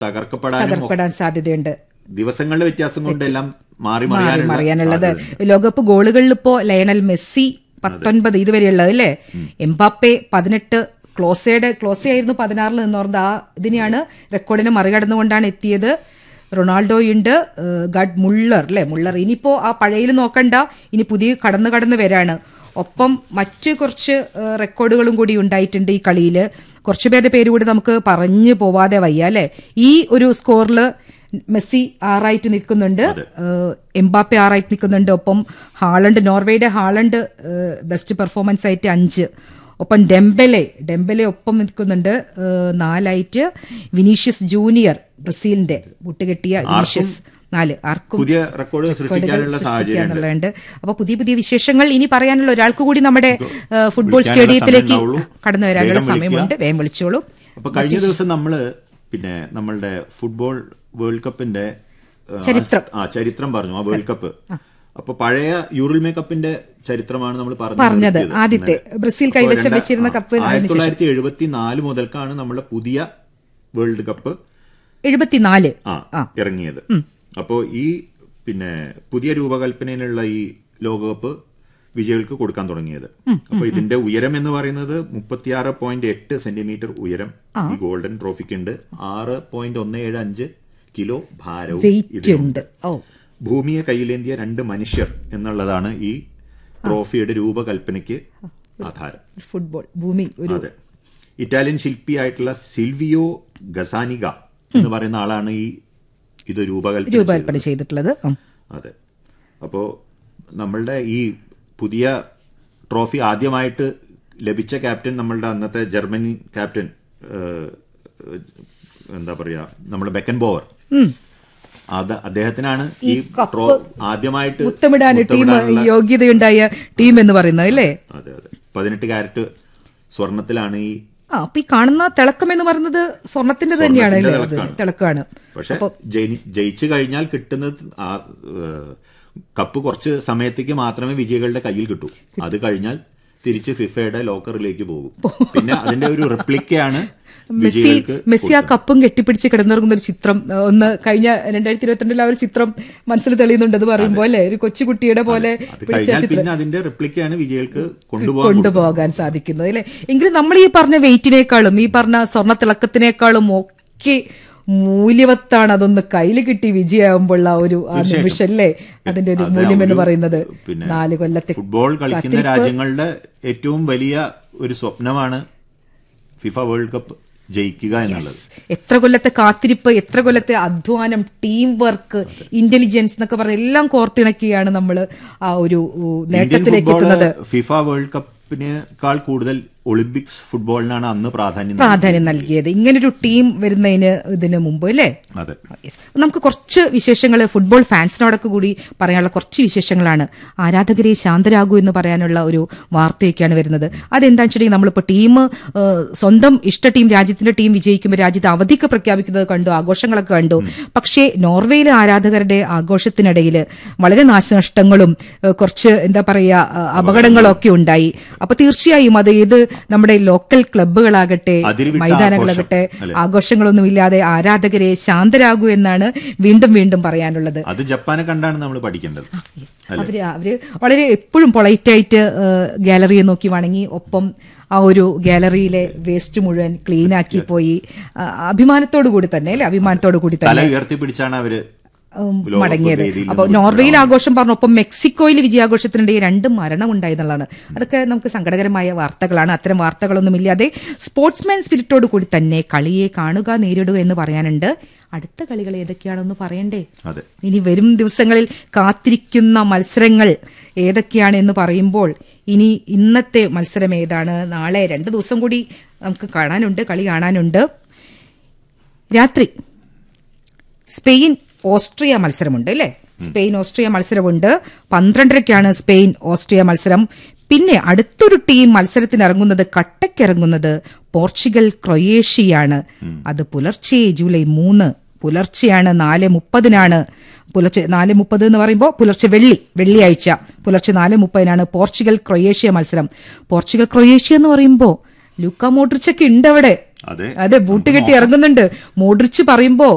തകർക്കപ്പെടാനും തകർപ്പെടാൻ സാധ്യതയുണ്ട് ദിവസങ്ങളുടെ വ്യത്യാസം കൊണ്ട് എല്ലാം മാറി മാറി മറിയാനുള്ള മറിയാനുള്ളത് സാധ്യതയുണ്ട്. ലോകകപ്പ് ഗോളുകളിൽ ഇപ്പോ ലയണൽ മെസ്സി പത്തൊൻപത് ഇതുവരെയുള്ളത് അല്ലേ എംബാപ്പെ പതിനെട്ട് ക്ലോസയുടെ ക്ലോസ ആയിരുന്നു പതിനാറിൽ നിന്നോർന്നത് ആ ഇതിനെയാണ് റെക്കോർഡിനെ മറികടന്നുകൊണ്ടാണ് എത്തിയത് റൊണാൾഡോയുണ്ട് ഏഹ് ഗഡ് മുള്ളർ അല്ലെ മുള്ളർ ഇനിയിപ്പോ ആ പഴയിൽ നോക്കണ്ട ഇനി പുതിയ കടന്നു കടന്ന് വരാണ് ഒപ്പം മറ്റു കുറച്ച് ഏഹ് റെക്കോർഡുകളും കൂടി ഉണ്ടായിട്ടുണ്ട് ഈ കളിയിൽ കുറച്ചു പേരുടെ പേര് കൂടി നമുക്ക് പറഞ്ഞു പോവാതെ വയ്യ അല്ലെ ഈ ഒരു സ്കോറിൽ മെസ്സി ആറായിട്ട് നിൽക്കുന്നുണ്ട് ഏഹ് എംബാപ്പെ ആറായിട്ട് നിൽക്കുന്നുണ്ട് ഒപ്പം ഹാളണ്ട് നോർവേയുടെ ഹാളണ്ട് ഏഹ് ബെസ്റ്റ് പെർഫോമൻസ് ആയിട്ട് അഞ്ച് ഒപ്പം ഡെംബെലെ ഡെംബെലെ ഒപ്പം നിൽക്കുന്നുണ്ട് ഏഹ് നാലായിട്ട് വിനീഷ്യസ് ജൂനിയർ ബ്രസീലിന്റെ മുട്ടുകെട്ടിയ വിനീഷ്യസ് നാല് ആർക്കും പുതിയ റെക്കോർഡ് സൃഷ്ടിക്കാനുള്ള സാഹചര്യം സൃഷ്ടിക്കാനുള്ളതുണ്ട് അപ്പൊ പുതിയ പുതിയ വിശേഷങ്ങൾ ഇനി പറയാനുള്ള ഒരാൾക്ക് കൂടി നമ്മുടെ ഏഹ് ഫുട്ബോൾ വിളിക്കാനുള്ള സ്റ്റേഡിയത്തിലേക്ക് സമയം ഉണ്ടാവുള്ളൂ. കടന്നു വരാനുള്ള വേഗം വിളിക്കുക. സമയമുണ്ട് വേഗം വിളിച്ചോളൂ അപ്പൊ കഴിഞ്ഞ ദിവസം നമ്മള് പിന്നെ നമ്മളുടെ ഫുട്ബോൾ വേൾഡ് കപ്പിന്റെ ആ, ചരിത്രം. ആ ചരിത്രം പറഞ്ഞു ആ വേൾഡ് കപ്പ് അപ്പൊ പഴയ യൂറിൽമേ കപ്പിന്റെ ചരിത്രമാണ് നമ്മൾ പറഞ്ഞത്. ആദ്യത്തെ. ബ്രസീൽ കൈവശം വെച്ചിരുന്ന കപ്പ് ആയിരത്തി തൊള്ളായിരത്തി എഴുപത്തി നാല് മുതൽക്കാണ് നമ്മുടെ പുതിയ വേൾഡ് കപ്പ് എഴുപത്തിനാല് ആ ഇറങ്ങിയത് അപ്പോ ഈ പിന്നെ പുതിയ രൂപകൽപ്പനയിലുള്ള ഈ ലോകകപ്പ് വിജയികൾക്ക് കൊടുക്കാൻ തുടങ്ങിയത് അപ്പൊ ഇതിന്റെ ഉയരം എന്ന് പറയുന്നത് മുപ്പത്തിയാറ് പോയിന്റ് എട്ട് സെന്റിമീറ്റർ ഉയരം ഈ ഗോൾഡൻ ട്രോഫിക്ക് ഉണ്ട് ആറ് പോയിന്റ് ഒന്ന് ഏഴ് അഞ്ച് കിലോ ഭാരവും വെയിറ്റ് ഇതിനുണ്ട് ഉണ്ട് ഓ ഭൂമിയെ കയ്യിലേന്തിയ രണ്ട് മനുഷ്യർ എന്നുള്ളതാണ് ഈ ട്രോഫിയുടെ രൂപകൽപ്പനയ്ക്ക് ആധാരം ഫുട്ബോൾ ഭൂമി ഒരു അതെ ഇറ്റാലിയൻ ശില്പിയായിട്ടുള്ള സിൽവിയോ ഗസാനിക എന്ന് പറയുന്ന ആളാണ് ഈ ഇത് രൂപകൽപ്പന രൂപകൽപ്പന ചെയ്തിട്ടുള്ളത് ഉം. അതെ അപ്പോ നമ്മളുടെ ഈ പുതിയ ട്രോഫി ആദ്യമായിട്ട് ലഭിച്ച ക്യാപ്റ്റൻ നമ്മളുടെ അന്നത്തെ ജർമ്മനി ക്യാപ്റ്റൻ ഏഹ്, എന്താ പറയാ നമ്മുടെ ബെക്കൻ ബോവർ ഉം. അത് അദ്ദേഹത്തിനാണ് ഈ കപ്പ് ട്രോ ആദ്യമായിട്ട് മുത്തമിടാൻ ടീം മുത്തമിടാനുള്ള- യോഗ്യതയുണ്ടായ ടീം എന്ന് പറയുന്നത് അല്ലേ അതെ അതെ പതിനെട്ട് ക്യാരറ്റ് സ്വർണത്തിലാണ് ഈ ആ അപ്പൊ ഈ കാണുന്ന തിളക്കം എന്ന് പറയുന്നത് സ്വർണത്തിന്റെ തന്നെയാണ് അല്ലേ അത് തിളക്കാണ്. തിളക്കമാണ് പക്ഷെ ജയി- ജയിച്ചു കഴിഞ്ഞാൽ കിട്ടുന്നത് ആ ഏഹ്, കപ്പ് കുറച്ച് സമയത്തേക്ക് മാത്രമേ വിജയികളുടെ കയ്യിൽ കിട്ടൂ അത് കഴിഞ്ഞാൽ തിരിച്ച് ഫിഫയുടെ ലോക്കറിലേക്ക് പോകും പിന്നെ അതിന്റെ ഒരു റിപ്ലിക്കയാണ് മെസ്സി വിജയികൾക്ക് മെസ്സി ആ കപ്പും കെട്ടിപ്പിടിച്ച് കിടന്നിറങ്ങുന്ന ഒരു ചിത്രം ഏ, ഒന്ന് കഴിഞ്ഞ രണ്ടായിരത്തി ഇരുപത്തിരണ്ടിൽ ആ ഒരു ചിത്രം മനസ്സിൽ തെളിയുന്നുണ്ട് അത് പറയുമ്പോൾ അല്ലേ ഒരു കൊച്ചുകുട്ടിയുടെ പോലെ അത് പിടിച്ച കഴിഞ്ഞാൽ ചിത്രം പിന്നെ അതിന്റെ റിപ്ലിക്കയാണ് വിജയികൾക്ക് കൊണ്ടുപോകാൻ കൊണ്ടുപോകാൻ സാധിക്കുന്നത് അല്ലെ എങ്കിലും നമ്മൾ ഈ പറഞ്ഞ വെയിറ്റിനേക്കാളും ഈ പറഞ്ഞ സ്വർണ്ണ തിളക്കത്തിനേക്കാളും ഒക്കെ മൂല്യവത്താണ് അതൊന്ന് കയ്യിൽ കിട്ടി വിജയമാകുമ്പോൾ ആ ഒരു ആ നിമിഷം അല്ലേ അതിന്റെ ഒരു അത് മൂല്യം എന്ന് ഒരു, പറയുന്നത് പിന്നെ നാല് കൊല്ലത്തെ ഫുട്ബോൾ കളിക്കുന്ന രാജ്യങ്ങളുടെ ഏറ്റവും വലിയ ഒരു സ്വപ്നമാണ് ഫിഫ വേൾഡ് കപ്പ് ജയിക്കുക എന്നുള്ളത് എത്ര കൊല്ലത്തെ കാത്തിരിപ്പ് എത്ര കൊല്ലത്തെ അധ്വാനം ടീം വർക്ക് ഇന്റലിജൻസ് എന്നൊക്കെ പറഞ്ഞ എല്ലാം കോർത്തിണക്കിയാണ് നമ്മൾ ആ ഒരു ഉ, ഇന്ത്യൻ നേട്ടത്തിലേക്ക് ഫുട്ബോൾ എത്തുന്നത് ഫിഫ വേൾഡ് കപ്പിനേക്കാൾ കൂടുതൽ ഒളിമ്പിക്സ് ഫുട്ബോളിനാണ് അന്ന് പ്രാധാന്യം നൽകിയത്. പ്രാധാന്യം നൽകിയത് ഇങ്ങനൊരു ടീം വരുന്നതിന് ഇതിനു മുമ്പ് അല്ലേ അതെ Yes. നമുക്ക് കുറച്ച് വിശേഷങ്ങൾ ഫുട്ബോൾ ഫാൻസിനോടൊക്കെ കൂടി പറയാനുള്ള കുറച്ച് വിശേഷങ്ങളാണ് ആരാധകരെ ശാന്തരാകൂ എന്ന് പറയാനുള്ള ഒരു വാർത്തയൊക്കെയാണ് വരുന്നത് അതെന്താണെന്ന് വെച്ചിട്ടുണ്ടെങ്കിൽ നമ്മളിപ്പോൾ ടീം ഏഹ്, സ്വന്തം ഇഷ്ട ടീം രാജ്യത്തിന്റെ ടീം വിജയിക്കുമ്പോൾ രാജ്യത്ത് അവധിക്ക് പ്രഖ്യാപിക്കുന്നത് കണ്ടു ആഘോഷങ്ങളൊക്കെ കണ്ടു പക്ഷേ നോർവേയിലെ ആരാധകരുടെ ആഘോഷത്തിനിടയിൽ വളരെ നാശനഷ്ടങ്ങളും ഏഹ്, കുറച്ച് എന്താ പറയുക ഏഹ്, അപകടങ്ങളൊക്കെ ഉണ്ടായി അപ്പൊ തീർച്ചയായും അത് ഏത് നമ്മുടെ ലോക്കൽ ക്ലബ്ബുകളാകട്ടെ അതിരുവിട്ട മൈതാനങ്ങളാകട്ടെ ആഘോഷം, അല്ലേ? ആഘോഷങ്ങളൊന്നുമില്ലാതെ ആരാധകരെ ശാന്തരാകൂ എന്നാണ് വീണ്ടും വീണ്ടും പറയാനുള്ളത് അത് ജപ്പാനെ കണ്ടാണ് നമ്മൾ പഠിക്കേണ്ടത് അവര് അവര് വളരെ എപ്പോഴും പൊളൈറ്റായിട്ട് ഗാലറിയെ നോക്കി വണങ്ങി ഒപ്പം ആ ഒരു ഗാലറിയിലെ വേസ്റ്റ് മുഴുവൻ ക്ലീൻ ആക്കി പോയി ആ, അഭിമാനത്തോടു കൂടി തന്നെ അല്ലെ അഭിമാനത്തോടു കൂടി തല തന്നെ ഉയർത്തിപ്പിടിച്ചാണ് അവര് ഉം, ലോകകപ്പ് മടങ്ങിയത് വേദിയിൽ അപ്പോൾ നിന്ന് നോർവേയിൽ ആഘോഷം പറഞ്ഞു ഒപ്പം മെക്സിക്കോയിൽ വിജയാഘോഷത്തിനിടെ രണ്ട് മരണം ഉണ്ടായെന്നുള്ളതാണ് അതൊക്കെ നമുക്ക് സങ്കടകരമായ വാർത്തകളാണ് അത്തരം വാർത്തകളൊന്നുമില്ലാതെ സ്പോർട്സ്മാൻ സ്പിരിറ്റോട് കൂടി തന്നെ കളിയെ കാണുക നേരിടുക എന്ന് പറയാനുണ്ട് അടുത്ത കളികൾ ഏതൊക്കെയാണെന്ന് പറയണ്ടേ അതെ ഇനി വരും ദിവസങ്ങളിൽ കാത്തിരിക്കുന്ന മത്സരങ്ങൾ ഏതൊക്കെയാണ് എന്ന് പറയുമ്പോൾ ഇനി ഇന്നത്തെ മത്സരം ഏതാണ് നാളെ രണ്ട് ദിവസം കൂടി നമുക്ക് കാണാനുണ്ട് കളി കാണാനുണ്ട് രാത്രി സ്പെയിൻ ഓസ്ട്രിയ മത്സരമുണ്ട് അല്ലേ സ്പെയിൻ ഓസ്ട്രിയ മത്സരമുണ്ട് പന്ത്രണ്ടരയ്ക്കാണ് സ്പെയിൻ ഓസ്ട്രിയ മത്സരം പിന്നെ അടുത്തൊരു ടീം മത്സരത്തിനിറങ്ങുന്നത് കട്ടക്കിറങ്ങുന്നത് പോർച്ചുഗൽ ക്രൊയേഷ്യയാണ് അത് പുലർച്ചെ ജൂലൈ മൂന്ന് പുലർച്ചെയാണ് നാല് മുപ്പതിനാണ് പുലർച്ചെ നാല് മുപ്പത് എന്ന് പറയുമ്പോൾ പുലർച്ചെ വെള്ളി വെള്ളിയാഴ്ച പുലർച്ചെ നാല് മുപ്പതിനാണ് പോർച്ചുഗൽ ക്രൊയേഷ്യ മത്സരം പോർച്ചുഗൽ ക്രൊയേഷ്യ എന്ന് പറയുമ്പോൾ ലൂക്ക മോഡ്രിച്ചൊക്കെ ഉണ്ട് അവിടെ അതെ അതെ ബൂട്ട് കെട്ടി ഇറങ്ങുന്നുണ്ട് മോഡ്രിച്ച് പറയുമ്പോ